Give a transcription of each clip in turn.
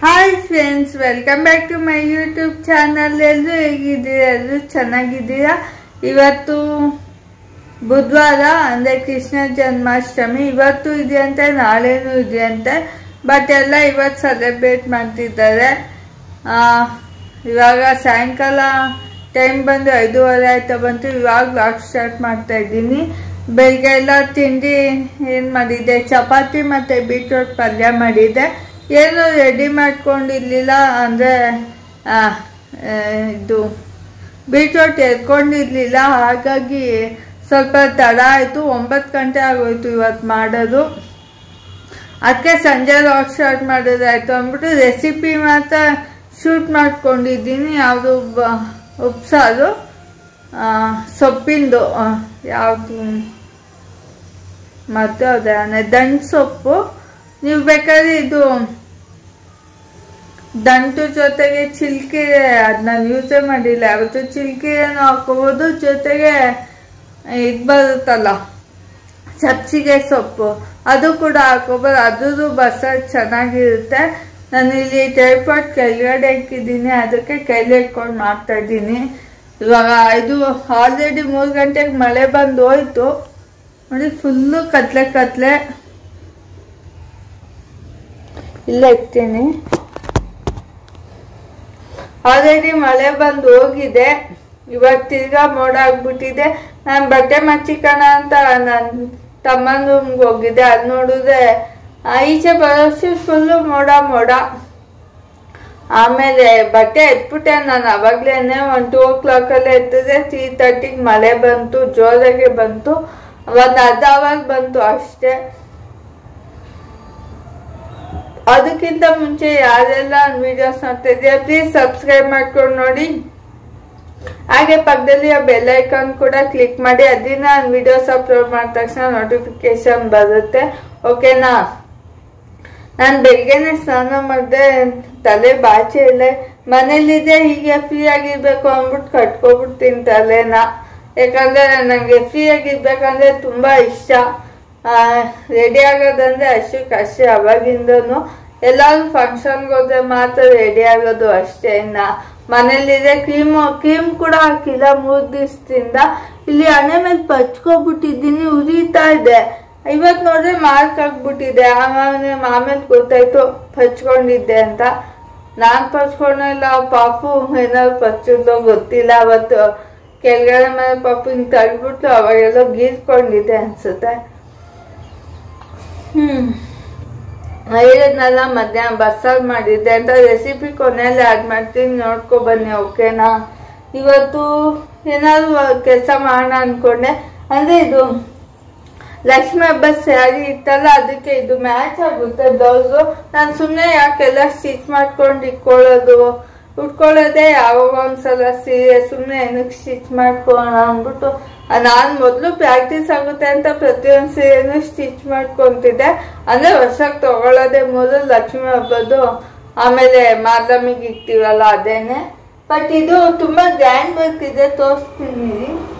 hi friends welcome back to my YouTube channel ಎಲ್ಲರೂ ಹೇಗಿದ್ದೀರಾ ಎಲ್ಲರೂ ಚೆನ್ನಾಗಿದ್ದೀರಾ ಇವತ್ತು ಬುಧವಾರ ಅಂದರೆ ಕೃಷ್ಣ ಜನ್ಮಾಷ್ಟಮಿ ಇವತ್ತು ಇದೆಯಂತೆ ನಾಳೆನೂ ಇದೆಯಂತೆ ಬಟ್ ಎಲ್ಲ ಇವತ್ತು ಸೆಲೆಬ್ರೇಟ್ ಮಾಡ್ತಿದ್ದಾರೆ ಆ, ಇವಾಗ ಸಾಯಂಕಾಲ ಟೈಮ್ ಬಂದು ಐದೂವರೆ ಆಯ್ತಾ ಬಂತು ಇವಾಗ ಬ್ಲಾಗ್ ಸ್ಟಾರ್ಟ್ ಮಾಡ್ತಾ ಇದ್ದೀನಿ ಬೆಳಿಗ್ಗೆ ಎಲ್ಲ ತಿಂಡಿ ಏನು ಮಾಡಿದ್ದೆ ಚಪಾತಿ ಮತ್ತು ಬೀಟ್ರೋಟ್ ಪಲ್ಯ ಮಾಡಿದ್ದೆ ಏನು ರೆಡಿ ಮಾಡ್ಕೊಂಡಿರ್ಲಿಲ್ಲ ಅಂದರೆ ಇದು ಬೀಟ್ರೋಟ್ ಎತ್ಕೊಂಡಿರ್ಲಿಲ್ಲ ಹಾಗಾಗಿ ಸ್ವಲ್ಪ ತಡ ಆಯಿತು ಒಂಬತ್ತು ಗಂಟೆ ಆಗೋಯ್ತು ಇವತ್ತು ಮಾಡೋದು ಅದಕ್ಕೆ ಸಂಜೆ ಲಾಗ್ ಸ್ಟಾರ್ಟ್ ಮಾಡೋದಾಯ್ತು ಅಂದ್ಬಿಟ್ಟು ರೆಸಿಪಿ ಮಾತ್ರ ಶೂಟ್ ಮಾಡ್ಕೊಂಡಿದ್ದೀನಿ ಯಾವುದು ಬ ಉಪ್ಸಾರು ಆ, ಸೊಪ್ಪಿಂದು ಆ, ಯಾವುದು ಮತ್ತೆ ಅದೇ ದಂಟು ಸೊಪ್ಪು ನೀವು ಬೇಕಾದ್ರೆ ಇದು ದಂಟು ಜೊತೆಗೆ ಚಿಲ್ಕೆ ಅದು ನಾನು ಯೂಸೇ ಮಾಡಿಲ್ಲ ಯಾವತ್ತು ಚಿಲ್ಕೆಯನ್ನು ಹಾಕೋಬೋದು ಜೊತೆಗೆ ಇದು ಬರುತ್ತಲ್ಲ ಸಬ್ಸಿಗೆ ಸೊಪ್ಪು ಅದು ಕೂಡ ಹಾಕೋಬೋದು ಅದ್ರದ್ದು ಬಸರು ಚೆನ್ನಾಗಿರುತ್ತೆ ನಾನು ಇಲ್ಲಿ ಟೈಪಾಟ್ ಕೆಳಗಡೆ ಇಕ್ಕಿದ್ದೀನಿ ಅದಕ್ಕೆ ಕೈಲಿ ಇಟ್ಕೊಂಡು ಮಾಡ್ತಾ ಇದ್ದೀನಿ ಇವಾಗ ಇದು ಆಲ್ರೆಡಿ ಮೂರು ಗಂಟೆಗೆ ಮಳೆ ಬಂದು ಹೋಯ್ತು ನೋಡಿ ಫುಲ್ಲು ಕತ್ಲೆ ಕತ್ಲೆ ಇಲ್ಲೇ ಇಡ್ತೀನಿ ಆಲ್ರೆಡಿ ಮಳೆ ಬಂದು ಹೋಗಿದೆ ಇವತ್ತು ತಿರ್ಗಾ ಮೋಡ ಆಗ್ಬಿಟ್ಟಿದೆ ನಾನು ಬಟ್ಟೆ ಮಚ್ಚಿಕೋಣ ಅಂತ ನನ್ನ ತಮ್ಮನ ರೂಮ್ಗೆ ಹೋಗಿದ್ದೆ ಅದು ನೋಡಿದ್ರೆ ಆ, ಈಚೆ ಬರೋಷ್ಟು ಫುಲ್ಲು ಮೋಡ ಮೋಡ ಆಮೇಲೆ ಬಟ್ಟೆ ಎತ್ಬಿಟ್ಟೆ ನಾನು ಅವಾಗ್ಲೇನೆ ಒಂದು ಟೂ ಓ ಕ್ಲಾಕಲ್ಲೇ ಎತ್ತಿದೆ ತ್ರೀ ತರ್ಟಿಗೆ ಮಳೆ ಬಂತು ಜೋರಾಗೆ ಬಂತು ಒಂದು ಅರ್ಧ ಅವರ್ ಬಂತು ಅಷ್ಟೇ ಅದಕ್ಕಿಂತ ಮುಂಚೆ ಯಾರೆಲ್ಲ ವಿಡಿಯೋಸ್ ನೋಡ್ತಾ ಇದೆಯಾ ಪ್ಲೀಸ್ ಸಬ್ಸ್ಕ್ರೈಬ್ ಮಾಡ್ಕೊಂಡು ನೋಡಿ ಹಾಗೆ ಪಕ್ಕದಲ್ಲಿ ಬೆಲ್ ಐಕಾನ್ ಕೂಡ ಕ್ಲಿಕ್ ಮಾಡಿ ಅದನ್ನ ನಾನು ವಿಡಿಯೋಸ್ ಅಪ್ಲೋಡ್ ಮಾಡಿದ ತಕ್ಷಣ ನೋಟಿಫಿಕೇಶನ್ ಬರುತ್ತೆ ಓಕೆನಾ ನಾನು ಬೆಳಗ್ಗೆನೆ ಸ್ನಾನ ಮಾಡಿದೆ ತಲೆ ಬಾಚೆ ಇಲ್ಲ ಮನೇಲಿದೆ ಹೀಗೆ ಫ್ರೀ ಆಗಿರ್ಬೇಕು ಅಂದ್ಬಿಟ್ಟು ಕಟ್ಕೊಬಿಡ್ತೀನಿ ತಲೆನ ಯಾಕಂದ್ರೆ ನನಗೆ ಫ್ರೀ ಆಗಿರ್ಬೇಕಂದ್ರೆ ತುಂಬಾ ಇಷ್ಟ ರೆಡಿ ಆಗೋದಂದ್ರೆ ಅಷ್ಟಕ್ಕೆ ಅಷ್ಟೇ ಅವಾಗಿಂದನು ಎಲ್ಲಾದ್ರೂ ಫಂಕ್ಷನ್ಗೆ ಹೋದ್ರೆ ಮಾತ್ರ ರೆಡಿ ಆಗೋದು ಅಷ್ಟೇ ಇನ್ನ ಮನೇಲಿದೆ ಕ್ರೀಮ್ ಕ್ರೀಮ್ ಕೂಡ ಹಾಕಿಲ್ಲ ಮೂರ್ ದಿವಸದಿಂದ ಇಲ್ಲಿ ಹಣೆ ಮೇಲೆ ಪಚ್ಕೊಬಿಟ್ಟಿದ್ದೀನಿ ಉರಿತಾ ಇದೆ ಇವತ್ತು ನೋಡ್ರೆ ಮಾರ್ಕ್ ಆಗ್ಬಿಟ್ಟಿದೆ ಆಮೇಲೆ ಆಮೇಲೆ ಗೊತ್ತಾಯ್ತು ಪಚ್ಕೊಂಡಿದ್ದೆ ಅಂತ ನಾನ್ ಪಚ್ಕೊಂಡಿಲ್ಲ ಪಾಪು ಏನಾದ್ರು ಪಚ್ಚಿದ್ದೋ ಗೊತ್ತಿಲ್ಲ ಅವತ್ತು ಕೆಳಗಡೆ ಮೇಲೆ ಪಾಪು ಹಿಂಗ್ ತಳ್ಬಿಟ್ಟು ಅವಾಗೆಲ್ಲೋ ಗೀರ್ಕೊಂಡಿದ್ದೆ ಅನ್ಸುತ್ತೆ ಹ್ಮ್ ಹೇಳಿದ್ನಲ್ಲ ಮಧ್ಯಾಹ್ನ ಬಸ್ಸಲ್ಲಿ ಮಾಡಿದ್ದೆ ಅಂತ ರೆಸಿಪಿ ಕೊನೆಯಲ್ಲಿ ಆ್ಯಡ್ ಮಾಡ್ತೀನಿ ನೋಡ್ಕೊ ಬನ್ನಿ ಓಕೆನಾ ಇವತ್ತು ಏನಾದ್ರು ಕೆಲಸ ಮಾಡೋಣ ಅನ್ಕೊಂಡೆ ಅಂದ್ರೆ ಇದು ಲಕ್ಷ್ಮಿ ಹಬ್ಬ ಸ್ಯಾರಿ ಇತ್ತಲ್ಲ ಅದಕ್ಕೆ ಇದು ಮ್ಯಾಚ್ ಆಗುತ್ತೆ ಬ್ಲೌಸು ನಾನು ಸುಮ್ಮನೆ ಯಾಕೆಲ್ಲ ಸ್ಟಿಚ್ ಮಾಡ್ಕೊಂಡು ಇಟ್ಕೊಳ್ಳೋದು ಉಟ್ಕೊಳ್ಳೋದೇ ಯಾವಾಗ ಒಂದ್ಸಲ ಸೀರೆ ಸುಮ್ಮನೆ ಏನಕ್ಕೆ ಸ್ಟಿಚ್ ಮಾಡ್ಕೊಳ್ಳೋಣ ಅಂದ್ಬಿಟ್ಟು ನಾನು ಮೊದಲು ಪ್ರಾಕ್ಟೀಸ್ ಆಗುತ್ತೆ ಅಂತ ಪ್ರತಿಯೊಂದು ಸೀರೆನೂ ಸ್ಟಿಚ್ ಮಾಡ್ಕೊಂತಿದ್ದೆ ಅಂದ್ರೆ ವರ್ಷಕ್ಕೆ ತಗೊಳ್ಳೋದೇ ಮೊದಲು ಲಕ್ಷ್ಮಿ ಹಬ್ಬದ್ದು ಆಮೇಲೆ ಮಾರ್ಲಮಿಗೆ ಇಕ್ತೀವಲ್ಲ ಅದೇನೆ ಬಟ್ ಇದು ತುಂಬಾ ಗ್ರ್ಯಾಂಡ್ ವರ್ಕ್ ಇದೆ ತೋರಿಸ್ತೀನಿ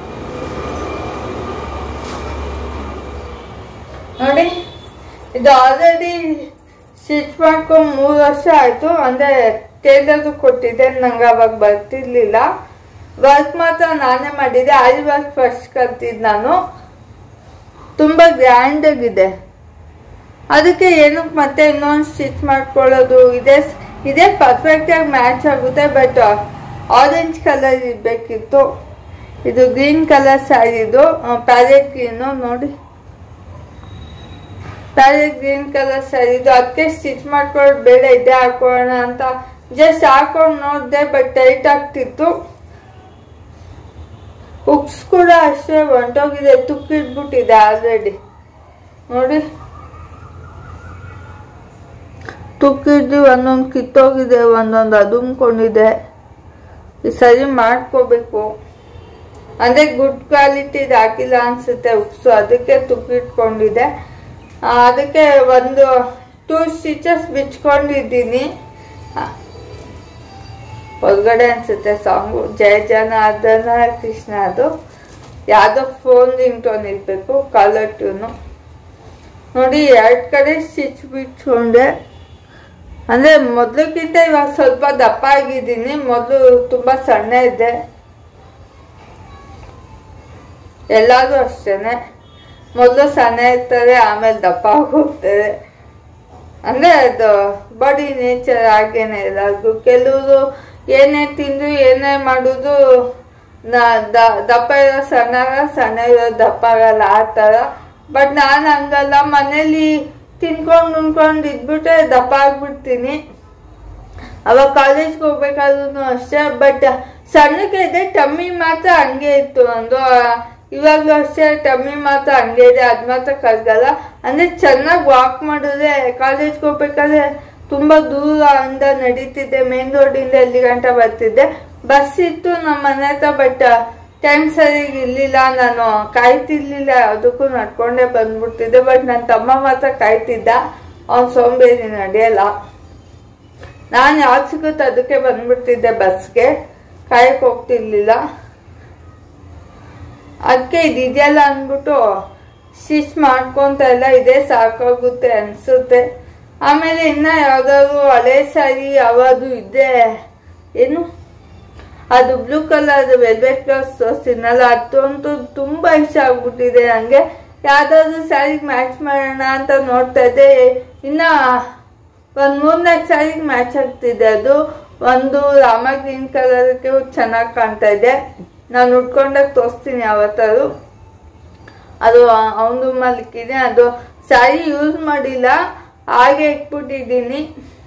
ನೋಡಿ ಇದು ಆಲ್ರೆಡಿ ಸ್ಟಿಚ್ ಮಾಡ್ಕೊಂಡು ಮೂರು ವರ್ಷ ಆಯ್ತು ಅಂದ್ರೆ ಟೇಲರ್ ಕೊಟ್ಟಿದ್ದೆ ನಂಗೆ ಅವಾಗ ಬರ್ತಿರ್ಲಿಲ್ಲ ವರ್ಕ್ ಮಾತ್ರ ನಾನೇ ಮಾಡಿದ್ದೆ ಆರಿ ವರ್ಕ್ ಫಸ್ಟ್ ಕಲ್ತಿದ್ ನಾನು ತುಂಬಾ ಗ್ರ್ಯಾಂಡ್ ಆಗಿದೆ ಅದಕ್ಕೆ ಏನಕ್ಕೆ ಮತ್ತೆ ಇನ್ನೊಂದು ಸ್ಟಿಚ್ ಮಾಡ್ಕೊಳ್ಳೋದು ಇದೇ ಇದೇ ಪರ್ಫೆಕ್ಟ್ ಆಗಿ ಮ್ಯಾಚ್ ಆಗುತ್ತೆ ಬಟ್ ಆರೆಂಜ್ ಕಲರ್ ಇರ್ಬೇಕಿತ್ತು ಇದು ಗ್ರೀನ್ ಕಲರ್ ಸ್ಯಾರಿದು ಪ್ಯಾರೆಟ್ ಗ್ರೀನು ನೋಡಿ ಪ್ಯಾರೆಟ್ ಗ್ರೀನ್ ಕಲರ್ ಸ್ಯಾರಿ ಇದು ಅದಕ್ಕೆ ಸ್ಟಿಚ್ ಮಾಡ್ಕೊಂಡು ಬೇಡ ಇದೇ ಹಾಕೋಣ ಅಂತ ಜಸ್ಟ್ ಹಾಕೊಂಡು ನೋಡಿದೆ ಬಟ್ ಟೈಟ್ ಆಗ್ತಿತ್ತು ಉಕ್ಸ್ ಕೂಡ ಅಷ್ಟೇ ಹೊಂಟೋಗಿದೆ ತುಕ್ಕಿಟ್ಬಿಟ್ಟಿದೆ ಆಲ್ರೆಡಿ ನೋಡಿ ತುಕ್ಕಿದ್ದು ಒಂದೊಂದು ಕಿತ್ತೋಗಿದೆ ಒಂದೊಂದು ಅದುಮ್ಕೊಂಡಿದೆ ಈ ಸರಿ ಮಾಡ್ಕೋಬೇಕು ಅಂದ್ರೆ ಗುಡ್ ಕ್ವಾಲಿಟಿದು ಹಾಕಿಲ್ಲ ಅನ್ಸುತ್ತೆ ಉಕ್ಸು ಅದಕ್ಕೆ ತುಕ್ಕಿಟ್ಕೊಂಡಿದೆ ಆ, ಅದಕ್ಕೆ ಒಂದು ಟೂ ಸ್ಟಿಚಸ್ ಬಿಚ್ಕೊಂಡಿದ್ದೀನಿ ಆ, ಹೊರಗಡೆ ಅನ್ಸುತ್ತೆ ಸಾಂಗು ಜಯ ಜನಾರ್ದನ ಕೃಷ್ಣ ಅದು ಯಾವುದೋ ಫೋನ್ ರಿಂಗ್ ಟೋನ್ ಇರಬೇಕು ಕಾಲರ್ ಟ್ಯೂನು ನೋಡಿ ಎರಡು ಕಡೆ ಸ್ಟಿಚ್ ಬಿಟ್ಕೊಂಡೆ ಅಂದ್ರೆ ಮೊದ್ಲಕ್ಕಿಂತ ಇವಾಗ ಸ್ವಲ್ಪ ದಪ್ಪ ಆಗಿದ್ದೀನಿ ಮೊದಲು ತುಂಬಾ ಸಣ್ಣ ಇದ್ದೆ ಎಲ್ಲಾದ್ರೂ ಅಷ್ಟೇನೆ ಮೊದಲು ಸಣ್ಣ ಇರ್ತಾರೆ ಆಮೇಲೆ ದಪ್ಪ ಹೋಗ್ತಾರೆ ಅಂದ್ರೆ ಅದು ಬಾಡಿ ನೇಚರ್ ಹಾಗೇನೆ ಎಲ್ಲರಿಗೂ ಕೆಲವರು ಏನೇ ತಿಂದು ಏನೇ ಮಾಡುದು ನ- ದ- ದಪ್ಪ ಇರೋ ಸಣ್ಣ ಸಣ್ಣ ಇರೋ ದಪ್ಪ ಆಗಲ್ಲ ಆ ಥರ ಬಟ್ ನಾನು ಹಂಗಲ್ಲ ಮನೇಲಿ ತಿನ್ಕೊಂಡು ಉಣ್ಕೊಂಡು ಇದ್ಬಿಟ್ರೆ ದಪ್ಪ ಆಗ್ಬಿಡ್ತೀನಿ ಅವಾಗ ಕಾಲೇಜ್ಗೆ ಹೋಗ್ಬೇಕಾದ್ರೂ ಅಷ್ಟೇ ಬಟ್ ಸಣ್ಣಕ್ಕೆ ಇದೆ ಟಮ್ಮಿ ಮಾತ್ರ ಹಂಗೆ ಇತ್ತು ಒಂದು ಇವಾಗ್ಲೂ ಅಷ್ಟೇ ಟಮ್ಮಿ ಮಾತ್ರ ಹಂಗೆ ಇದೆ ಅದ್ ಮಾತ್ರ ಕರ್ಗಲ್ಲ ಅಂದ್ರೆ ಚೆನ್ನಾಗಿ ವಾಕ್ ಮಾಡಿದ್ರೆ ಕಾಲೇಜ್ಗೆ ಹೋಗ್ಬೇಕಾದ್ರೆ ತುಂಬಾ ದೂರ ಅಂದ ನಡೀತಿದ್ದೆ ಮೇನ್ ರೋಡಿಂದ ಎಲ್ಲಿ ಗಂಟ ಬರ್ತಿದ್ದೆ ಬಸ್ ಇತ್ತು ನಮ್ಮ ಮನೆ ಹತ್ರ ಬಟ್ ಟೈಮ್ ಸರಿಯಾಗಿ ಇರ್ಲಿಲ್ಲ ನಾನು ಕಾಯ್ತಿರ್ಲಿಲ್ಲ ಅದಕ್ಕೂ ನಡ್ಕೊಂಡೇ ಬಂದ್ಬಿಡ್ತಿದ್ದೆ ಬಟ್ ನನ್ನ ತಮ್ಮ ಮಾತ್ರ ಕಾಯ್ತಿದ್ದ ಅವ್ನ್ ಸೋಂಬೇರಿ ನಡೆಯಲ್ಲ ನಾನು ಯಾವ್ದು ಸಿಗುತ್ತೆ ಅದಕ್ಕೆ ಬಂದ್ಬಿಡ್ತಿದ್ದೆ ಬಸ್ಗೆ ಕಾಯಕ್ಕೆ ಹೋಗ್ತಿರ್ಲಿಲ್ಲ ಅದಕ್ಕೆ ಇದೆಯಲ್ಲ ಅಂದ್ಬಿಟ್ಟು ಸ್ಟಿಚ್ ಮಾಡ್ಕೊಂತ ಎಲ್ಲ ಇದೇ ಸಾಕಾಗುತ್ತೆ ಅನ್ಸುತ್ತೆ ಆಮೇಲೆ ಇನ್ನ ಯಾವ್ದಾದ್ರು ಹಳೆ ಸಾರಿ ಯಾವುದು ಇದೆ ಏನು ಅದು ಬ್ಲೂ ಕಲರ್ ವೆಲ್ವೆಟ್ ಬ್ಲೌಸ್ ತೋರಿಸ್ತೀನಲ್ಲ ಅದಂತೂ ತುಂಬಾ ಇಷ್ಟ ಆಗ್ಬಿಟ್ಟಿದೆ ನಂಗೆ ಯಾವ್ದಾದ್ರು ಸ್ಯಾರಿಗೆ ಮ್ಯಾಚ್ ಮಾಡೋಣ ಅಂತ ನೋಡ್ತಾ ಇದ್ದೆ ಇನ್ನ ಒಂದ್ ಮೂರ್ನಾಲ್ಕು ಸ್ಯಾರಿಗೆ ಮ್ಯಾಚ್ ಆಗ್ತಿದೆ ಅದು ಒಂದು ರಾಮ ಗ್ರೀನ್ ಕಲರ್ಗೆ ಚೆನ್ನಾಗಿ ಕಾಣ್ತಾ ಇದೆ ನಾನು ಉಟ್ಕೊಂಡಾಗ ತೋರಿಸ್ತೀನಿ ಯಾವತ್ತಾದ್ರು ಅದು ಅವನು ಮಲ್ಕಿದೆ ಅದು ಸ್ಯಾರಿ ಯೂಸ್ ಮಾಡಿಲ್ಲ ಹಾಗೆ ಇಟ್ಬಿಟ್ಟಿದ್ದೀನಿ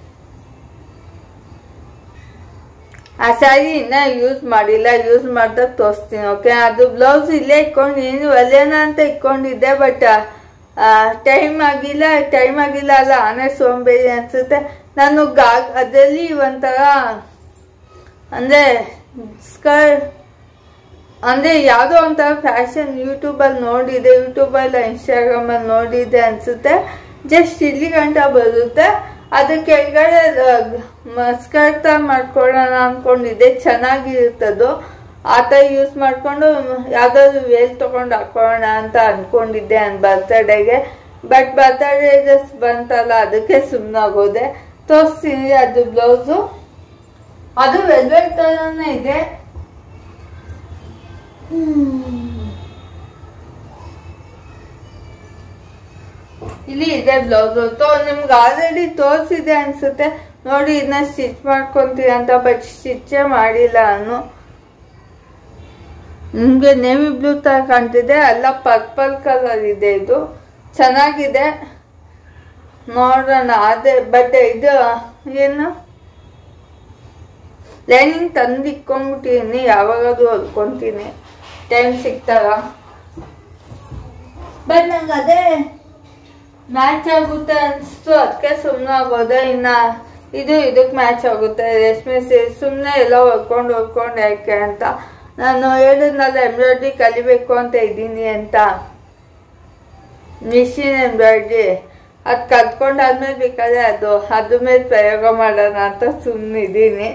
ಆ ಸ್ಯಾರಿ ಇನ್ನ ಯೂಸ್ ಮಾಡಿಲ್ಲ ಯೂಸ್ ಮಾಡ್ದಾಗ ತೋರಿಸ್ತೀನಿ ಓಕೆ ಅದು ಬ್ಲೌಸ್ ಇಲ್ಲೇ ಇಟ್ಕೊಂಡಿದ್ದೀನಿ ಒಲೆನ ಅಂತ ಇಟ್ಕೊಂಡಿದ್ದೆ ಬಟ್ ಟೈಮ್ ಆಗಿಲ್ಲ ಟೈಮ್ ಆಗಿಲ್ಲ ಅಲ್ಲ ಆನೆ ಸೋಂಬೇರಿ ಅನ್ಸುತ್ತೆ ನಾನು ಗಾ ಅದರಲ್ಲಿ ಒಂಥರ ಅಂದ್ರೆ ಸ್ಕರ್ಟ್ ಅಂದ್ರೆ ಯಾವುದೋ ಒಂಥರ ಫ್ಯಾಷನ್ ಯೂಟ್ಯೂಬಲ್ಲಿ ನೋಡಿದೆ ಯೂಟ್ಯೂಬಲ್ಲಿ ಇನ್ಸ್ಟಾಗ್ರಾಮಲ್ಲಿ ನೋಡಿದೆ ಅನ್ಸುತ್ತೆ ಜಸ್ಟ್ ಇಲ್ಲಿ ಗಂಟ ಬರುತ್ತೆ ಅದು ಕೆಳಗಡೆ ಸ್ಕರ್ಟ್ ತರ ಮಾಡ್ಕೊಳ್ಳೋಣ ಅನ್ಕೊಂಡಿದ್ದೆ ಚೆನ್ನಾಗಿರುತ್ತದು ಆ ಥರ ಯೂಸ್ ಮಾಡ್ಕೊಂಡು ಯಾವ್ದಾದ್ರು ವೇಲ್ ತಗೊಂಡು ಹಾಕೊಳ್ಳೋಣ ಅಂತ ಅನ್ಕೊಂಡಿದ್ದೆ ನನ್ನ ಬರ್ತಡೇಗೆ ಬಟ್ ಬರ್ತಡೇ ಡ್ರೆಸ್ ಬಂತಲ್ಲ ಅದಕ್ಕೆ ಸುಮ್ಮನಾಗೋದೆ ತೋರಿಸ್ತೀನಿ ಅದು ಬ್ಲೌಸು ಅದು ವೆಲ್ವೆಟ್ ಥರನೇ ಇದೆ ಇಲ್ಲಿ ಇದೆ ಬ್ಲೌಸ್ ತೋ ನಿಮ್ಗೆ ಆಲ್ರೆಡಿ ತೋರಿಸಿದೆ ಅನ್ಸುತ್ತೆ ನೋಡಿ ಇದನ್ನ ಸ್ಟಿಚ್ ಮಾಡ್ಕೊಂತೀರ ಅಂತ ಬಟ್ ಸ್ಟಿಚ್ಚೇ ಮಾಡಿಲ್ಲ ನಾನು ನಿಮ್ಗೆ ನೇವಿ ಬ್ಲೂ ತರ ಕಾಣ್ತಿದೆ ಎಲ್ಲ ಪರ್ಪಲ್ ಕಲರ್ ಇದೆ ಇದು ಚೆನ್ನಾಗಿದೆ ನೋಡೋಣ ಅದೇ ಬಟ್ ಇದು ಏನು ಲೈನಿಂಗ್ ತಂದು ಇಕ್ಕೊಂಡ್ಬಿಟ್ಟಿದ್ದೀನಿ ಯಾವಾಗಾದ್ರೂ ಹೊಲ್ಕೊಂತೀನಿ ಟೈಮ್ ಸಿಗ್ತಾಗ ಬಟ್ ನಂಗೆ ಅದೇ ಮ್ಯಾಚ್ ಆಗುತ್ತೆ ಅನಿಸ್ತು ಅದಕ್ಕೆ ಸುಮ್ಮನೆ ಆಗೋದೆ ಇನ್ನ ಇದು ಇದಕ್ಕೆ ಮ್ಯಾಚ್ ಆಗುತ್ತೆ ರೇಷ್ಮೆ ಸೀರೆ ಸುಮ್ಮನೆ ಎಲ್ಲ ಹೊರ್ಕೊಂಡು ಹೊರ್ಕೊಂಡು ಯಾಕೆ ಅಂತ ನಾನು ಹೇಳಿದ್ನಲ್ಲ ಎಂಬ್ರಾಯ್ಡ್ರಿ ಕಲಿಬೇಕು ಅಂತ ಇದ್ದೀನಿ ಅಂತ ಮಿಷಿನ್ ಎಂಬ್ರಾಯ್ಡ್ರಿ ಅದು ಕಲ್ತ್ಕೊಂಡಾದ್ಮೇಲೆ ಬೇಕಾದ್ರೆ ಅದು ಅದ್ರ ಮೇಲೆ ಪ್ರಯೋಗ ಮಾಡೋಣ ಅಂತ ಸುಮ್ಮನೆ ಇದ್ದೀನಿ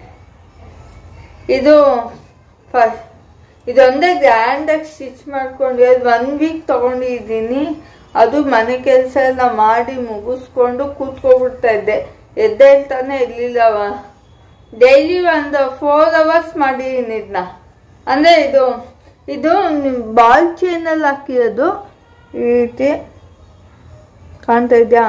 ಇದು ಫಸ್ಟ್ ಇದೊಂದೇ ಗ್ರ್ಯಾಂಡಾಗಿ ಸ್ಟಿಚ್ ಮಾಡ್ಕೊಂಡು ಒನ್ ವೀಕ್ ತಗೊಂಡಿದ್ದೀನಿ ಅದು ಮನೆ ಕೆಲಸ ಎಲ್ಲ ಮಾಡಿ ಮುಗಿಸ್ಕೊಂಡು ಕೂತ್ಕೊಬಿಡ್ತಾ ಇದ್ದೆ ಎದ್ದೇಳ್ತಾನೆ ಇರ್ಲಿಲ್ಲವ ಡೈಲಿ ಒಂದು ಫೋರ್ ಅವರ್ಸ್ ಮಾಡಿದ್ದೀನಿ ಇದನ್ನ ಅಂದರೆ ಇದು ಇದು ಬಾಲ್ ಚೈನಲ್ಲಿ ಹಾಕಿರೋದು ಈ ರೀತಿ ಕಾಣ್ತಾ ಇದೆಯಾ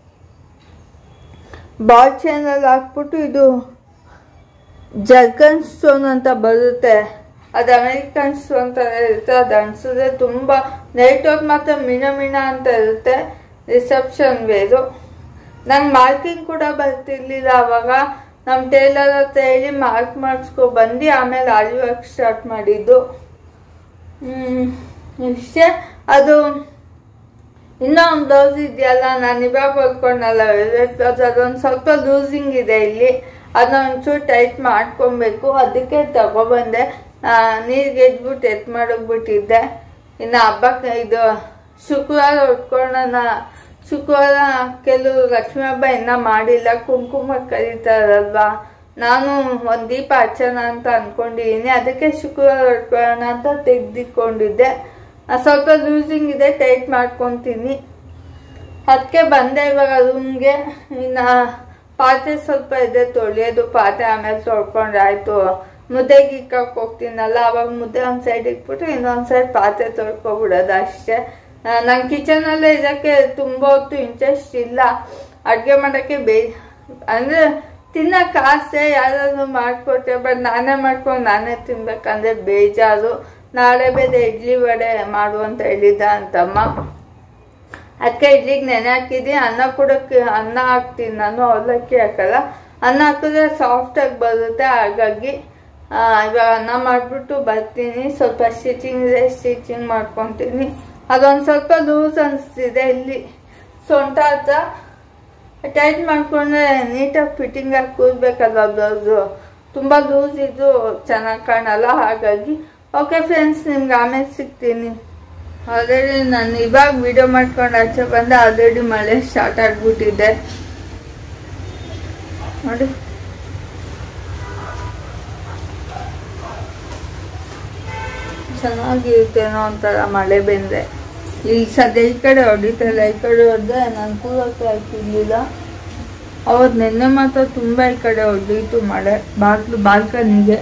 ಬಾಲ್ ಚೈನಲ್ಲಿ ಹಾಕ್ಬಿಟ್ಟು ಇದು ಜರ್ಕನ್ ಸ್ಟೋನ್ ಅಂತ ಬರುತ್ತೆ ಅದು ಅಮೆರಿಕನ್ ಸ್ಟೋನ್ ಥರ ಇರುತ್ತೆ ಅದು ಅನ್ಸಿದ್ರೆ ತುಂಬ ನೈಟ್ ಹೊತ್ತು ಮಾತ್ರ ಮಿಣ ಮಿಣ ಅಂತ ಇರುತ್ತೆ ರಿಸೆಪ್ಷನ್ ವೇರು ನಂಗೆ ಮಾರ್ಕಿಂಗ್ ಕೂಡ ಬರ್ತಿರ್ಲಿಲ್ಲ ಅವಾಗ ನಮ್ಮ ಟೇಲರ್ ಹತ್ರ ಹೇಳಿ ಮಾರ್ಕ್ ಮಾಡಿಸ್ಕೊ ಬಂದು ಆಮೇಲೆ ಆರಿ ವರ್ಕ್ ಸ್ಟಾರ್ಟ್ ಮಾಡಿದ್ದು ಹ್ಮ್ ಇಷ್ಟೇ ಅದು ಇನ್ನೂ ಒಂದು ಬ್ಲೌಸ್ ಇದೆಯಲ್ಲ ನಾನು ಇವಾಗ ಹೊಲ್ಕೊಂಡಲ್ಲ ವೆಲ್ವೆಟ್ ಬ್ಲೌಸ್ ಅದೊಂದು ಸ್ವಲ್ಪ ಲೂಸಿಂಗ್ ಇದೆ ಇಲ್ಲಿ ಅದನ್ನ ಒಂಚೂರು ಟೈಟ್ ಮಾಡ್ಕೊಬೇಕು ಅದಕ್ಕೆ ತಗೊಬಂದೆ ನೀರಿಗೆ ಎದ್ಬಿಟ್ಟು ಎತ್ ಮಾಡೋಗ್ಬಿಟ್ಟಿದ್ದೆ ಇನ್ನು ಹಬ್ಬಕ್ಕೆ ಇದು ಶುಕ್ರವಾರ ಉಟ್ಕೊಳ್ಳೋಣ ಶುಕ್ರವಾರ ಕೆಲವು ಲಕ್ಷ್ಮೀ ಹಬ್ಬ ಇನ್ನೂ ಮಾಡಿಲ್ಲ ಕುಂಕುಮ ಕರೀತಾರಲ್ವಾ ನಾನು ಒಂದು ದೀಪ ಹಚ್ಚೋಣ ಅಂತ ಅನ್ಕೊಂಡಿದ್ದೀನಿ ಅದಕ್ಕೆ ಶುಕ್ರವಾರ ಉಟ್ಕೊಳ್ಳೋಣ ಅಂತ ತೆಗ್ದಿಕೊಂಡಿದ್ದೆ ಆ, ಸ್ವಲ್ಪ ಲೂಸಿಂಗ್ ಇದೆ ಟೈಟ್ ಮಾಡ್ಕೊತೀನಿ ಅದಕ್ಕೆ ಬಂದೆ ಇವಾಗ ರೂಮ್ಗೆ ಇನ್ನು ಪಾತ್ರೆ ಸ್ವಲ್ಪ ಇದೆ ತೊಳೆಯೋದು ಪಾತ್ರೆ ಆಮೇಲೆ ತೊಳ್ಕೊಂಡ್ರೆ ಆಯ್ತು ಮುದ್ದೆಗೆ ಇಕ್ಕಕ್ಕೆ ಹೋಗ್ತೀನಲ್ಲ ಅವಾಗ ಮುದ್ದೆ ಒಂದು ಸೈಡ್ ಇಟ್ಬಿಟ್ಟು ಇನ್ನೊಂದು ಸೈಡ್ ಪಾತ್ರೆ ತೊಳ್ಕೊಬಿಡೋದು ಅಷ್ಟೇ ನಂಗೆ ಕಿಚನಲ್ಲೇ ಇದಕ್ಕೆ ತುಂಬ ಹೊತ್ತು ಇಂಟ್ರೆಸ್ಟ್ ಇಲ್ಲ ಅಡುಗೆ ಮಾಡೋಕ್ಕೆ ಬೇ ಅಂದರೆ ತಿನ್ನಕ್ಕೆ ಆಸೆ ಯಾರಾದ್ರೂ ಮಾಡಿಕೊಟ್ಟೆ ಬಟ್ ನಾನೇ ಮಾಡ್ಕೊಂಡು ನಾನೇ ತಿನ್ಬೇಕಂದ್ರೆ ಬೇಜಾರು ನಾಳೆ ಬೇರೆ ಇಡ್ಲಿ ವಡೆ ಮಾಡು ಅಂತ ಹೇಳಿದ್ದ ಅಂತಮ್ಮ ಅದಕ್ಕೆ ಇಡ್ಲಿಗೆ ನೆನೆ ಹಾಕಿದ್ದೀನಿ ಅನ್ನ ಕೊಡೋಕ್ಕೆ ಅನ್ನ ಹಾಕ್ತೀನಿ ನಾನು ಅವಲಕ್ಕಿ ಹಾಕಲ್ಲ ಅನ್ನ ಹಾಕಿದ್ರೆ ಸಾಫ್ಟಾಗಿ ಬರುತ್ತೆ ಹಾಗಾಗಿ ಆ, ಇವಾಗ ಅನ್ನ ಮಾಡಿಬಿಟ್ಟು ಬರ್ತೀನಿ ಸ್ವಲ್ಪ ಸ್ಟಿಚಿಂಗ್ ಇದೆ ಸ್ಟಿಚಿಂಗ್ ಮಾಡ್ಕೊತೀನಿ ಅದೊಂದು ಸ್ವಲ್ಪ ಲೂಸ್ ಅನಿಸ್ತಿದೆ ಇಲ್ಲಿ ಸೊಂಟ ಹತ್ರ ಟೈಟ್ ಮಾಡ್ಕೊಂಡ್ರೆ ನೀಟಾಗಿ ಫಿಟ್ಟಿಂಗ್ ಆಗಿ ಕೂರ್ಬೇಕಲ್ವ ಬ್ಲೌಸು ತುಂಬ ಲೂಸ್ ಇದ್ದು ಚೆನ್ನಾಗಿ ಕಾಣಲ್ಲ ಹಾಗಾಗಿ ಓಕೆ ಫ್ರೆಂಡ್ಸ್ ನಿಮ್ಗೆ ಆಮೇಲೆ ಸಿಗ್ತೀನಿ ಆಲ್ರೆಡಿ ನಾನು ಇವಾಗ ವಿಡಿಯೋ ಮಾಡ್ಕೊಂಡು ಆಚೆ ಬಂದೆ ಆಲ್ರೆಡಿ ಮಳೆ ಸ್ಟಾರ್ಟ್ ಆಗಿಬಿಟ್ಟಿದೆ ನೋಡಿ ಚೆನ್ನಾಗಿರುತ್ತೇನೋ ಒಂಥರ ಮಳೆ ಬಂದರೆ ಈಗ ಸದ್ಯ ಈ ಕಡೆ ಹೊಡಿತಲ್ಲ ಈ ಕಡೆ ಹೊಡೆದ್ರೆ ನಾನು ಕೂರೋಕ್ಕೆ ಆಗ್ತಿರ್ಲಿಲ್ಲ ಅವತ್ತು ನಿನ್ನೆ ಮಾತ್ರ ತುಂಬ ಈ ಕಡೆ ಹೊಡೆದಿತ್ತು ಮಳೆ ಬಾಗ್ಲು ಬಾಲ್ಕನಿಗೆ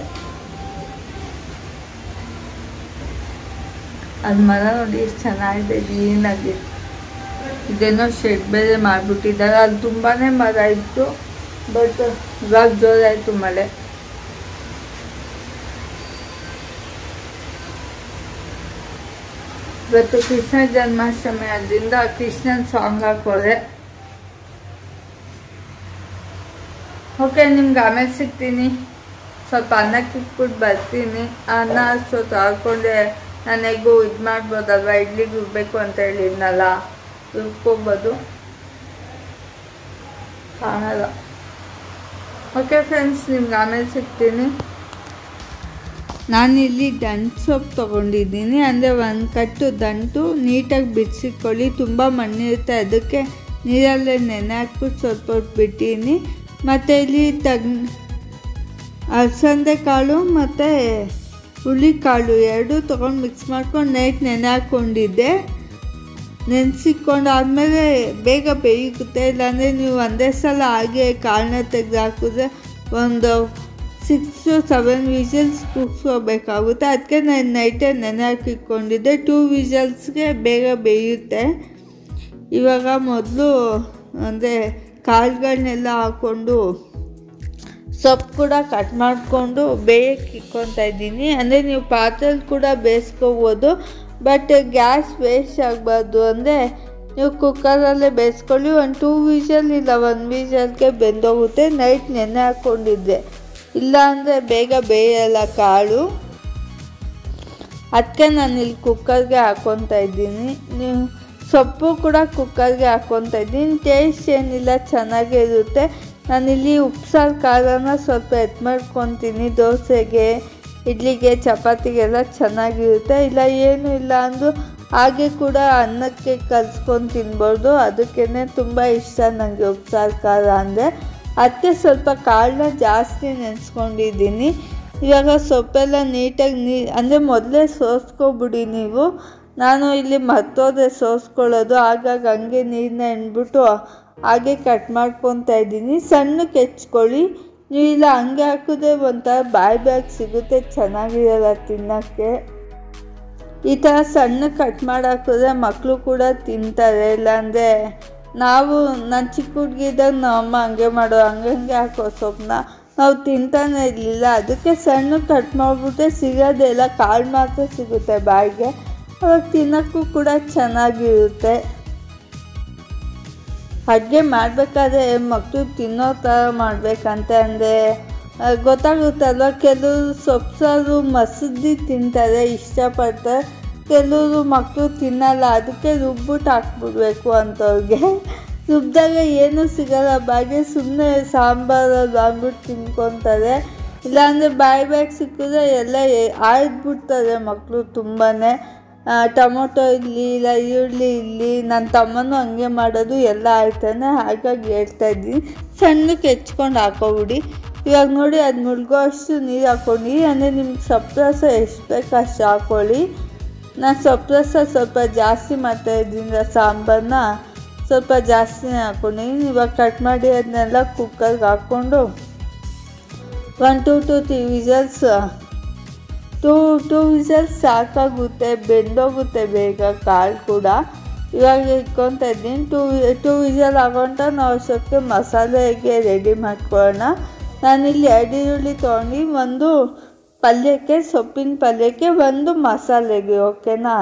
ಅದು ಮರ ನೋಡಿ ಎಷ್ಟು ಚೆನ್ನಾಗಿದೆ ಗ್ರೀನಾಗಿ ಇದೇನೋ ಶೆಡ್ ಬೇರೆ ಮಾಡಿಬಿಟ್ಟಿದ್ದಾರೆ ಅದು ತುಂಬಾ ಮರ ಇತ್ತು ಬಟ್ ಇವಾಗ ಜೋರಾಯಿತು ಮಳೆ ಇವತ್ತು ಕೃಷ್ಣ ಜನ್ಮಾಷ್ಟಮಿ ಅದರಿಂದ ಕೃಷ್ಣನ್ ಸಾಂಗ್ ಹಾಕೋದೆ ಓಕೆ ನಿಮ್ಗೆ ಆಮೇಲೆ ಸಿಗ್ತೀನಿ ಸ್ವಲ್ಪ ಅನ್ನಕ್ಕೆ ಇಟ್ಬಿಟ್ಟು ಬರ್ತೀನಿ ಅನ್ನ ಸ್ವಲ್ಪ ಹಾಕೊಂಡೆ ನನಗೂ ಇದು ಮಾಡ್ಬೋದಲ್ವ ಇಡ್ಲಿಗೆ ರುಬ್ಬೇಕು ಅಂತ ಹೇಳಿದ್ನಲ್ಲ ರುಬ್ಕೋಬೋದು ಕಾಣಲ್ಲ ಓಕೆ ಫ್ರೆಂಡ್ಸ್ ನಿಮ್ಗೆ ಆಮೇಲೆ ಸಿಗ್ತೀನಿ ನಾನಿಲ್ಲಿ ದಂಟು ಸೊಪ್ಪು ತೊಗೊಂಡಿದ್ದೀನಿ ಅಂದರೆ ಒಂದು ಕಟ್ಟು ದಂಟು ನೀಟಾಗಿ ಬಿಡಿಸಿಕೊಳ್ಳಿ ತುಂಬ ಮಣ್ಣಿರುತ್ತೆ ಅದಕ್ಕೆ ನೀರಲ್ಲೇ ನೆನೆ ಹಾಕ್ಬಿಟ್ಟು ಸ್ವಲ್ಪ ಹೊತ್ತು ಬಿಟ್ಟೀನಿ ಮತ್ತು ಇಲ್ಲಿ ತಗ್ ಅಲಸಂದೆ ಕಾಳು ಮತ್ತು ಹುಳಿಕಾಳು ಎರಡೂ ತೊಗೊಂಡು ಮಿಕ್ಸ್ ಮಾಡ್ಕೊಂಡು ನೈಟ್ ನೆನೆ ಹಾಕ್ಕೊಂಡಿದ್ದೆ ನೆನೆಸಿಕೊಂಡು ಆದಮೇಲೆ ಬೇಗ ಬೇಯುತ್ತೆ ಇಲ್ಲಾಂದರೆ ನೀವು ಒಂದೇ ಸಲ ಹಾಗೆ ಕಾಳನ್ನ ತೆಗೆದು ಹಾಕಿದ್ರೆ ಒಂದು ಸಿಕ್ಸ್ ಟು ಸೆವೆನ್ ವಿಷಲ್ಸ್ ಕುಗ್ಸ್ಕೋಬೇಕಾಗುತ್ತೆ ಅದಕ್ಕೆ ನಾನು ನೈಟೇ ನೆನೆ ಹಾಕಿಕೊಂಡಿದ್ದೆ ಟೂ ವಿಷಲ್ಸ್ಗೆ ಬೇಗ ಬೇಯುತ್ತೆ ಇವಾಗ ಮೊದಲು ಅಂದರೆ ಕಾಳುಗಳನ್ನೆಲ್ಲ ಹಾಕ್ಕೊಂಡು ಸೊಪ್ಪು ಕೂಡ ಕಟ್ ಮಾಡಿಕೊಂಡು ಬೇಯಕ್ಕೆ ಇಕ್ಕೊತಾ ಇದ್ದೀನಿ ಅಂದರೆ ನೀವು ಪಾತ್ರೆಲಿ ಕೂಡ ಬೇಯಿಸ್ಕೋಬೋದು ಬಟ್ ಗ್ಯಾಸ್ ವೇಸ್ಟ್ ಆಗಬಾರ್ದು ಅಂದರೆ ನೀವು ಕುಕ್ಕರಲ್ಲೇ ಬೇಯಿಸ್ಕೊಳ್ಳಿ ಒಂದು ಟೂ ವಿಷಲ್ ಇಲ್ಲ ಒಂದು ವಿಷಲ್ಗೆ ಬೆಂದೋಗುತ್ತೆ ನೈಟ್ ನೆನೆ ಹಾಕ್ಕೊಂಡಿದ್ದೆ ಇಲ್ಲ ಅಂದರೆ ಬೇಗ ಬೇಯಲ್ಲ ಕಾಳು ಅದಕ್ಕೆ ನಾನು ಇಲ್ಲಿ ಕುಕ್ಕರ್ಗೆ ಹಾಕ್ಕೊತಾ ಇದ್ದೀನಿ ನೀವು ಸೊಪ್ಪು ಕೂಡ ಕುಕ್ಕರ್ಗೆ ಹಾಕ್ಕೊತಾ ಇದ್ದೀನಿ ಟೇಸ್ಟ್ ಏನಿಲ್ಲ ಚೆನ್ನಾಗೇ ಇರುತ್ತೆ ನಾನಿಲ್ಲಿ ಉಪ್ಸಾರು ಖಾರನ ಸ್ವಲ್ಪ ಎತ್ ಮಾಡ್ಕೊತೀನಿ ದೋಸೆಗೆ ಇಡ್ಲಿಗೆ ಚಪಾತಿಗೆಲ್ಲ ಚೆನ್ನಾಗಿರುತ್ತೆ ಇಲ್ಲ ಏನೂ ಇಲ್ಲ ಅಂದರೂ ಹಾಗೆ ಕೂಡ ಅನ್ನಕ್ಕೆ ಕಲ್ಸ್ಕೊಂಡು ತಿನ್ಬೋದು ಅದಕ್ಕೇ ತುಂಬ ಇಷ್ಟ ನನಗೆ ಉಪ್ಸಾರು ಖಾರ ಅಂದರೆ ಅದಕ್ಕೆ ಸ್ವಲ್ಪ ಕಾಳನ್ನ ಜಾಸ್ತಿ ನೆನೆಸ್ಕೊಂಡಿದ್ದೀನಿ ಇವಾಗ ಸೊಪ್ಪೆಲ್ಲ ನೀಟಾಗಿ ನೀ ಅಂದರೆ ಮೊದಲೇ ಸೋಸ್ಕೊಬಿಡಿ ನೀವು ನಾನು ಇಲ್ಲಿ ಮತ್ತೋದೆ ಸೋಸ್ಕೊಳ್ಳೋದು ಹಾಗಾಗಿ ಹಂಗೆ ನೀರನ್ನ ಎಣ್ಬಿಟ್ಟು ಹಾಗೆ ಕಟ್ ಮಾಡ್ಕೊತಾ ಇದ್ದೀನಿ ಸಣ್ಣಕ್ಕೆ ಹೆಚ್ಕೊಳ್ಳಿ ನೀವು ಇಲ್ಲ ಹಂಗೆ ಹಾಕಿದ್ರೆ ಒಂಥರ ಬಾಯಿ ಬ್ಯಾಗ್ ಸಿಗುತ್ತೆ ಚೆನ್ನಾಗಿರಲ್ಲ ತಿನ್ನೋಕ್ಕೆ ಈ ಥರ ಸಣ್ಣ ಕಟ್ ಮಾಡಿ ಹಾಕಿದ್ರೆ ಮಕ್ಕಳು ಕೂಡ ತಿಂತಾರೆ ಇಲ್ಲಾಂದರೆ ನಾವು ನಾನು ಚಿಕ್ಕ ಹುಡುಗಿದ್ದಾಗ ನಮ್ಮ ಅಮ್ಮ ಹಂಗೆ ಮಾಡೋ ಹಂಗೆ ಹಂಗೆ ಹಾಕೋ ಸೊಪ್ಪನ್ನ ನಾವು ತಿಂತಾನೆ ಇರಲಿಲ್ಲ ಅದಕ್ಕೆ ಸಣ್ಣ ಕಟ್ ಮಾಡಿಬಿಟ್ರೆ ಸಿಗೋದೇ ಇಲ್ಲ ಕಾಳು ಮಾತ್ರ ಸಿಗುತ್ತೆ ಬಾಯಿಗೆ ಅವಾಗ ತಿನ್ನೋಕ್ಕೂ ಕೂಡ ಚೆನ್ನಾಗಿರುತ್ತೆ ಅಡುಗೆ ಮಾಡಬೇಕಾದ್ರೆ ಮಕ್ಕಳು ತಿನ್ನೋ ಥರ ಮಾಡಬೇಕಂತ ಅಂದರೆ ಗೊತ್ತಾಗುತ್ತಲ್ವ ಕೆಲವರು ಸೊಪ್ಪು ಸಾರು ಮಸೂದಿ ತಿಂತಾರೆ ಇಷ್ಟಪಡ್ತಾರೆ ಕೆಲವರು ಮಕ್ಕಳು ತಿನ್ನಲ್ಲ ಅದಕ್ಕೆ ರುಬ್ಬಿಟ್ಟು ಹಾಕ್ಬಿಡ್ಬೇಕು ಅಂಥವ್ರಿಗೆ ರುಬ್ಬಿದಾಗ ಏನೂ ಸಿಗಲ್ಲ ಬಾಯಿಗೆ ಸುಮ್ಮನೆ ಸಾಂಬಾರಲ್ಲಿ ಅಂದ್ಬಿಟ್ಟು ತಿನ್ಕೊತಾರೆ ಇಲ್ಲಾಂದರೆ ಬಾಯಿ ಬಾಯಿಗೆ ಸಿಕ್ಕಿದ್ರೆ ಎಲ್ಲ ಆಯ್ದುಬಿಡ್ತಾರೆ ಮಕ್ಕಳು ತುಂಬಾ ಟೊಮೊಟೊ ಇಲ್ಲಿ ಇಲ್ಲ ಈರುಳ್ಳಿ ಇಲ್ಲಿ ನನ್ನ ತಮ್ಮನೂ ಹಂಗೆ ಮಾಡೋದು ಎಲ್ಲ ಆಯ್ತಾನೆ ಹಾಗಾಗಿ ಹೇಳ್ತಾ ಇದ್ದೀನಿ ಸಣ್ಣಕ್ಕೆ ಹೆಚ್ಕೊಂಡು ಹಾಕೋಬಿಡಿ ಇವಾಗ ನೋಡಿ ಅದು ಮುಳುಗೋ ಅಷ್ಟು ನೀರು ಹಾಕ್ಕೊಂಡು ಅಂದರೆ ನಿಮ್ಗೆ ಸೊಪ್ಪು ರಸ ಎಷ್ಟು ಬೇಕು ಅಷ್ಟು ಹಾಕ್ಕೊಳ್ಳಿ ನಾನು ಸೊಪ್ಪು ರಸ ಸ್ವಲ್ಪ ಜಾಸ್ತಿ ಮಾಡ್ತಾಯಿದ್ದೀನಿ ಸಾಂಬಾರನ್ನ ಸ್ವಲ್ಪ ಜಾಸ್ತಿನೇ ಹಾಕ್ಕೊಂಡಿದ್ದೀನಿ ಇವಾಗ ಕಟ್ ಮಾಡಿ ಅದನ್ನೆಲ್ಲ ಕುಕ್ಕರ್ಗೆ ಹಾಕ್ಕೊಂಡು one two two three whistles two two whistles ಸಾಕಾಗುತ್ತೆ ಬೆಂದೋಗುತ್ತೆ ಬೇಗ ಕಾಳು ಕೂಡ ಇವಾಗ ಇಟ್ಕೊತಾ ಇದ್ದೀನಿ ಟೂ ಟೂ ವಿಸಲ್ ಆಗೋಂಟ ನಾವು ಅಷ್ಟಕ್ಕೆ ಮಸಾಲೆಗೆ ರೆಡಿ ಮಾಡ್ಕೊಳ್ಳೋಣ ನಾನಿಲ್ಲಿ ಎರಡು ಈರುಳ್ಳಿ ತೊಗೊಂಡು ಒಂದು ಪಲ್ಯಕ್ಕೆ ಸೊಪ್ಪಿನ ಪಲ್ಯಕ್ಕೆ ಒಂದು ಮಸಾಲೆಗೆ ಓಕೆನಾ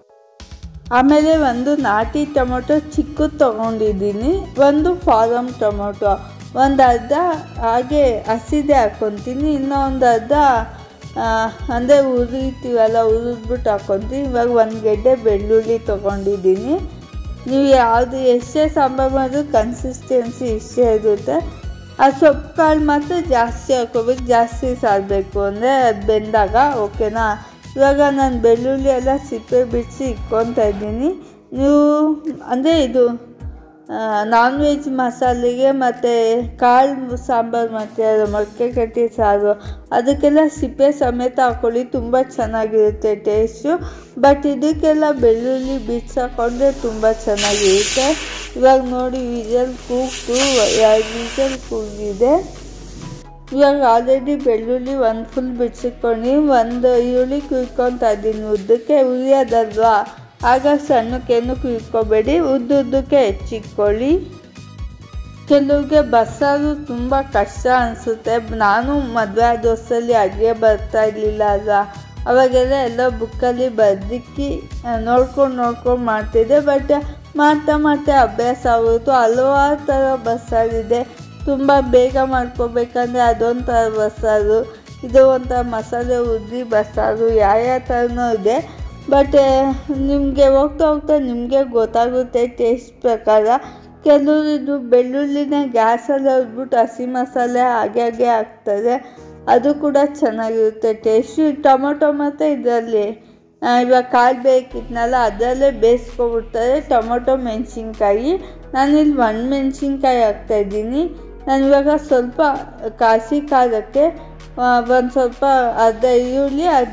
ಆಮೇಲೆ ಒಂದು ನಾಟಿ ಟೊಮೊಟೊ ಚಿಕ್ಕದು ತೊಗೊಂಡಿದ್ದೀನಿ ಒಂದು ಫಾರಮ್ ಟೊಮೊಟೊ ಒಂದು ಅರ್ಧ ಹಾಗೆ ಹಸಿದೆ ಹಾಕ್ಕೊತೀನಿ ಇನ್ನೂ ಒಂದು ಅರ್ಧ ಅಂದರೆ ಉರಿತೀವಲ್ಲ ಉರಿದ್ಬಿಟ್ಟು ಹಾಕ್ಕೊತೀನಿ ಇವಾಗ ಒಂದು ಗೆಡ್ಡೆ ಬೆಳ್ಳುಳ್ಳಿ ತೊಗೊಂಡಿದ್ದೀನಿ ನೀವು ಯಾವುದು ಎಷ್ಟೇ ಸಾಂಬಾರು ಮಾಡಿದ್ರು ಕನ್ಸಿಸ್ಟೆನ್ಸಿ ಇಷ್ಟೇ ಇರುತ್ತೆ ಆ ಸೊಪ್ಪು ಕಾಳು ಮಾತ್ರ ಜಾಸ್ತಿ ಹಾಕ್ಕೋಬೇಕು ಜಾಸ್ತಿ ಸಾರಬೇಕು ಅಂದರೆ ಅದು ಬೆಂದಾಗ ಓಕೆನಾ ಇವಾಗ ನಾನು ಬೆಳ್ಳುಳ್ಳಿ ಎಲ್ಲ ಸಿಪ್ಪೆ ಬಿಡಿಸಿ ಇಟ್ಕೊತಾ ಇದ್ದೀನಿ ನೀವು ಅಂದರೆ ಇದು ನಾನ್ ವೆಜ್ ಮಸಾಲೆಗೆ ಮತ್ತು ಕಾಳು ಸಾಂಬಾರು ಮಾಡ್ತೀರಲ್ಲ ಮೊಳಕೆ ಕಟ್ಟಿ ಸಾರು ಅದಕ್ಕೆಲ್ಲ ಸಿಪ್ಪೆ ಸಮೇತ ಹಾಕ್ಕೊಳ್ಳಿ ತುಂಬ ಚೆನ್ನಾಗಿರುತ್ತೆ ಟೇಸ್ಟು ಬಟ್ ಇದಕ್ಕೆಲ್ಲ ಬೆಳ್ಳುಳ್ಳಿ ಬಿಡ್ಸಿ ಹಾಕ್ಕೊಂಡ್ರೆ ತುಂಬ ಚೆನ್ನಾಗಿರುತ್ತೆ ಇವಾಗ ನೋಡಿ ವಿಜಲ್ ಕೂಗ್ತು ಎರಡು ವಿಜಲ್ ಕೂಗಿದೆ ಇವಾಗ ಆಲ್ರೆಡಿ ಬೆಳ್ಳುಳ್ಳಿ ಒಂದು ಫುಲ್ ಬಿಡ್ಸಿಕೊಂಡು ಒಂದು ಈರುಳ್ಳಿ ಕುಯ್ಕೊತಾ ಇದ್ದೀನಿ ಉದ್ದಕ್ಕೆ ಉರಿಯೋದಲ್ವಾ ಆಗ ಸಣ್ಣಕ್ಕೇನು ಕುಯ್ಕೋಬೇಡಿ ಉದ್ದ ಉದ್ದಕ್ಕೆ ಹೆಚ್ಚಿಕ್ಕೊಳ್ಳಿ ಕೆಲವ್ರಿಗೆ ಬಸ್ಸಾರು ತುಂಬ ಕಷ್ಟ ಅನಿಸುತ್ತೆ ನಾನು ಮದುವೆ ಆದ ಹೊಸಲ್ಲಿ ಅಡುಗೆ ಬರ್ತಾ ಇರಲಿಲ್ಲ ಅಲ್ಲ ಅವಾಗೆಲ್ಲ ಎಲ್ಲ ಬುಕ್ಕಲ್ಲಿ ಬರ್ದಿಕ್ಕಿ ನೋಡ್ಕೊಂಡು ನೋಡ್ಕೊಂಡು ಮಾಡ್ತಿದ್ದೆ ಬಟ್ ಮಾಡ್ತಾ ಮಾಡ್ತಾ ಅಭ್ಯಾಸ ಆಗೋಯ್ತು ಹಲವಾರು ಥರ ಬಸ್ಸಾರಿದೆ ತುಂಬ ಬೇಗ ಮಾಡ್ಕೋಬೇಕಂದ್ರೆ ಅದೊಂದು ಥರ ಬಸ್ಸಾರು ಇದು ಒಂಥರ ಮಸಾಲೆ ಉದ್ದಿ ಬಸ್ಸಾರು ಯಾವ ಥರನೂ ಇದೆ ಬಟ್ ನಿಮಗೆ ಹೋಗ್ತಾ ಹೋಗ್ತಾ ನಿಮಗೆ ಗೊತ್ತಾಗುತ್ತೆ ಟೇಸ್ಟ್ ಪ್ರಕಾರ ಕೆಲವರು ಇದು ಬೆಳ್ಳುಳ್ಳಿನ ಗ್ಯಾಸಲ್ಲಿ ಹುಡ್ಬಿಟ್ಟು ಹಸಿ ಮಸಾಲೆ ಹಾಗೆ ಹಾಗೆ ಹಾಕ್ತಾರೆ ಅದು ಕೂಡ ಚೆನ್ನಾಗಿರುತ್ತೆ ಟೇಸ್ಟು ಟೊಮೊಟೊ ಮತ್ತು ಇದರಲ್ಲಿ ಇವಾಗ ಕಾಳು ಬೇಕಿದ್ನಲ್ಲ ಅದರಲ್ಲೇ ಬೇಯಿಸ್ಕೊಬಿಡ್ತಾರೆ ಟೊಮೊಟೊ ಮೆಣಸಿನ್ಕಾಯಿ ನಾನಿಲ್ಲಿ ಒಣ ಮೆಣಸಿನ್ಕಾಯಿ ಹಾಕ್ತಾಯಿದ್ದೀನಿ ನಾನು ಇವಾಗ ಸ್ವಲ್ಪ ಕಾಸಿ ಕಾಲಕ್ಕೆ ಒಂದು ಸ್ವಲ್ಪ ಅರ್ಧ ಈರುಳ್ಳಿ ಅರ್ಧ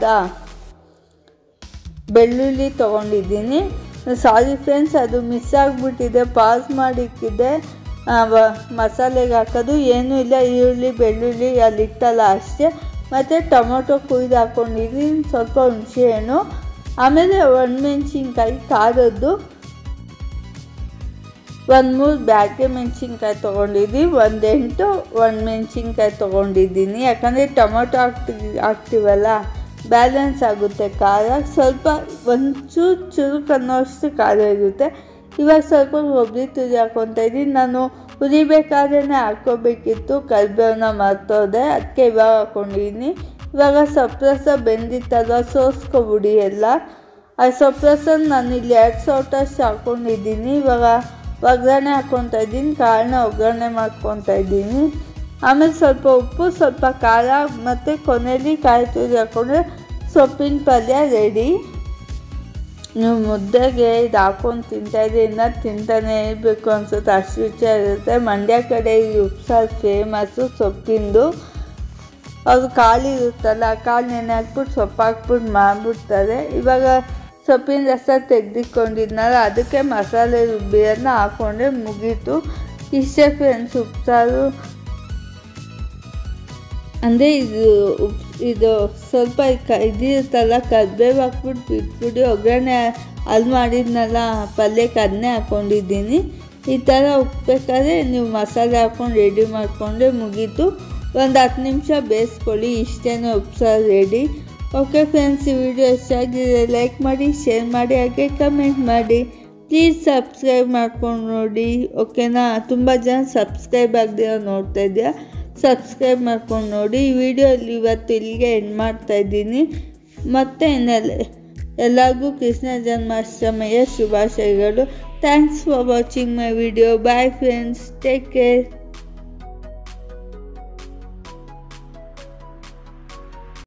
ಬೆಳ್ಳುಳ್ಳಿ ತೊಗೊಂಡಿದ್ದೀನಿ ಸಾರಿ ಫ್ರೆಂಡ್ಸ್ ಅದು ಮಿಸ್ ಆಗಿಬಿಟ್ಟಿದೆ ಪಾಸ್ ಮಾಡಿಕ್ಕಿದ್ದೆ ಮಸಾಲೆಗೆ ಹಾಕೋದು ಏನೂ ಇಲ್ಲ ಈರುಳ್ಳಿ ಬೆಳ್ಳುಳ್ಳಿ ಅಲ್ಲಿ ಇಟ್ಟಲ್ಲ ಅಷ್ಟೇ ಮತ್ತು ಟೊಮೊಟೊ ಕುಯ್ದು ಹಾಕ್ಕೊಂಡಿದ್ದೀನಿ ಸ್ವಲ್ಪ ಹುಣಸೆಹಣ್ಣು ಆಮೇಲೆ ಒಣಮೆಣ್ಸಿನ್ಕಾಯಿ ಖಾರದ್ದು ಒಂದು ಮೂರು ಬ್ಯಾಡ್ಗೆ ಮೆಣಸಿನ್ಕಾಯಿ ತೊಗೊಂಡಿದ್ದೀನಿ ಒಂದು ಎಂಟು ಒಣಮೆಣ್ಸಿನ್ಕಾಯಿ ತೊಗೊಂಡಿದ್ದೀನಿ ಯಾಕಂದರೆ ಟೊಮೊಟೊ ಹಾಕ್ತಿ ಹಾಕ್ತೀವಲ್ಲ ಬ್ಯಾಲೆನ್ಸ್ ಆಗುತ್ತೆ ಖಾರ ಸ್ವಲ್ಪ ಒಂಚೂರು ಚುರುಕು ಅನ್ನೋಷ್ಟು ಖಾರ ಇರುತ್ತೆ ಇವಾಗ ಸ್ವಲ್ಪ ಕೊಬ್ಬರಿ ತುರಿ ಹಾಕ್ಕೊತಾ ಇದ್ದೀನಿ ನಾನು ಹುರಿಬೇಕಾದ್ರೇ ಹಾಕ್ಕೋಬೇಕಿತ್ತು ಕರಿಬೇವನ್ನ ಮರ್ತೋದೆ ಅದಕ್ಕೆ ಇವಾಗ ಹಾಕ್ಕೊಂಡಿದ್ದೀನಿ ಇವಾಗ ಸೊಪ್ಪು ಬೆಂದಿತ್ತಲ್ವ ಸೋಸ್ಕೊಬಿಡಿ ಎಲ್ಲ ಆ ಸೊಪ್ಪು ನಾನು ಇಲ್ಲಿ ಎರಡು ಸೌಟಷ್ಟು ಹಾಕ್ಕೊಂಡಿದ್ದೀನಿ ಇವಾಗ ಒಗ್ಗರಣೆ ಹಾಕ್ಕೊತಾ ಇದ್ದೀನಿ ಕಾಳನ್ನ ಒಗ್ಗರಣೆ ಮಾಡ್ಕೊತಾ ಇದ್ದೀನಿ ಆಮೇಲೆ ಸ್ವಲ್ಪ ಉಪ್ಪು ಸ್ವಲ್ಪ ಖಾರ ಮತ್ತು ಕೊನೆಯಲ್ಲಿ ಕಾಯಿ ತುರಿ ಹಾಕ್ಕೊಂಡ್ರೆ ಸೊಪ್ಪಿನ ಪಲ್ಯ ರೆಡಿ ನೀವು ಮುದ್ದೆಗೆ ಇದು ಹಾಕ್ಕೊಂಡು ತಿಂತಾಯಿದ್ರೆ ಇನ್ನೂ ತಿಂತಾನೆ ಇರಬೇಕು ಅನ್ಸುತ್ತೆ ಅಷ್ಟು ರುಚಿಯಾಗಿರುತ್ತೆ ಮಂಡ್ಯ ಕಡೆ ಈ ಉಪ್ಸಾರು ಫೇಮಸ್ಸು ಸೊಪ್ಪಿಂದು ಅದು ಕಾಳು ಇರುತ್ತಲ್ಲ ಆ ಕಾಳು ನೆನೆ ಹಾಕ್ಬಿಟ್ಟು ಸೊಪ್ಪು ಹಾಕ್ಬಿಟ್ಟು ಮಾಡಿಬಿಡ್ತಾರೆ ಇವಾಗ ಸೊಪ್ಪಿನ ರಸ ತೆಗೆದಿಕೊಂಡಿದ್ನಲ್ಲ ಅದಕ್ಕೆ ಮಸಾಲೆ ರುಬ್ಬಿಯನ್ನು ಹಾಕ್ಕೊಂಡ್ರೆ ಮುಗೀತು ಇಷ್ಟೇ ಫ್ರೆಂಡ್ಸ್ ಉಪ್ಸಾರು ಅಂದರೆ ಇದು ಉಪ್ ಇದು ಸ್ವಲ್ಪ ಕ ಇದಿರುತ್ತಲ್ಲ ಕರ್ಬೇವು ಹಾಕ್ಬಿಟ್ಟು ಬಿಟ್ಬಿಟ್ಟು ಒಗ್ಗರಣೆ ಅಲ್ಲಿ ಮಾಡಿದ್ನಲ್ಲ ಪಲ್ಯಕ್ಕೆ ಅದನ್ನೇ ಹಾಕ್ಕೊಂಡಿದ್ದೀನಿ ಈ ಥರ ಉಪ್ಬೇಕಾದ್ರೆ ನೀವು ಮಸಾಲೆ ಹಾಕ್ಕೊಂಡು ರೆಡಿ ಮಾಡಿಕೊಂಡ್ರೆ ಮುಗೀತು ಒಂದು ಹತ್ತು ನಿಮಿಷ ಬೇಯಿಸ್ಕೊಳ್ಳಿ ಇಷ್ಟೇನೋ ಉಪ್ಸಾರು ರೆಡಿ ಓಕೆ ಫ್ರೆಂಡ್ಸ್ ಈ ವಿಡಿಯೋ ಇಷ್ಟಾಗಿದೆ ಲೈಕ್ ಮಾಡಿ ಶೇರ್ ಮಾಡಿ ಹಾಗೆ ಕಮೆಂಟ್ ಮಾಡಿ ಪ್ಲೀಸ್ ಸಬ್ಸ್ಕ್ರೈಬ್ ಮಾಡ್ಕೊಂಡು ನೋಡಿ ಓಕೆನಾ ತುಂಬ ಜನ ಸಬ್ಸ್ಕ್ರೈಬ್ ಆಗದಿರೋ ನೋಡ್ತಾ ಇದೆಯಾ ಸಬ್ಸ್ಕ್ರೈಬ್ ಮಾಡ್ಕೊಂಡು ನೋಡಿ ಈ ವಿಡಿಯೋಲಿ ಇವತ್ತು ಇಲ್ಲಿಗೆ ಎಂಡ್ ಮಾಡ್ತಾಯಿದ್ದೀನಿ ಮತ್ತು ಇನ್ನೆಲ್ಲ ಎಲ್ಲರಿಗೂ ಕೃಷ್ಣ ಜನ್ಮಾಷ್ಟಮಿಯ ಶುಭಾಶಯಗಳು thanks for watching my video bye friends take care